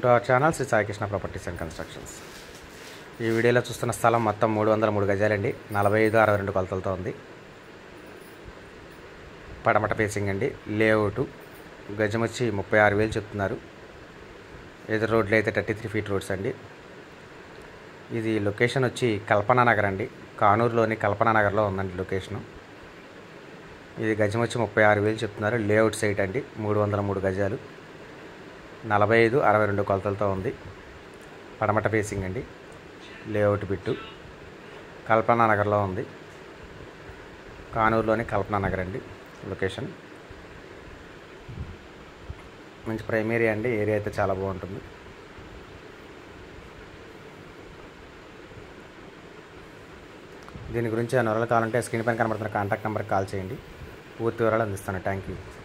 to our channel Shri Saikrishna properties and constructions ఈ వీడియోలో చూస్తున్న స్థలం మొత్తం మూడు వందల మూడు గజాలండి నలభై ఐదు అరవై రెండు కొలతలతో ఉంది పడమట ఫేసింగ్ అండి లేఅవుట్ గజం వచ్చి ముప్పై ఆరు వేలు చెప్తున్నారు ఎదురు రోడ్లు అయితే థర్టీ త్రీ ఫీట్ రోడ్స్ అండి ఇది లొకేషన్ వచ్చి కల్పనా నగర్ అండి కానూరులోని కల్పనా నగర్లో ఉందండి లొకేషను ఇది గజం వచ్చి ముప్పై ఆరు వేలు చెప్తున్నారు లేఅవుట్ సైట్ అండి మూడు వందల మూడు గజాలు నలభై ఐదు అరవై రెండు కొలతలతో ఉంది పడమట ఫేసింగ్ అండి లేఅవుట్ బిట్టు కల్పనా నగర్లో ఉంది కానూరులోని కల్పనా నగర్ అండి లొకేషన్ మంచి ప్రైమ్ ఏరియా అండి ఏరియా అయితే చాలా బాగుంటుంది దీని గురించి ఆ వివరాలు కావాలంటే స్క్రీన్ పైన కనబడుతున్న కాంటాక్ట్ నెంబర్కి కాల్ చేయండి పూర్తి వివరాలు అందిస్తాను థ్యాంక్ యూ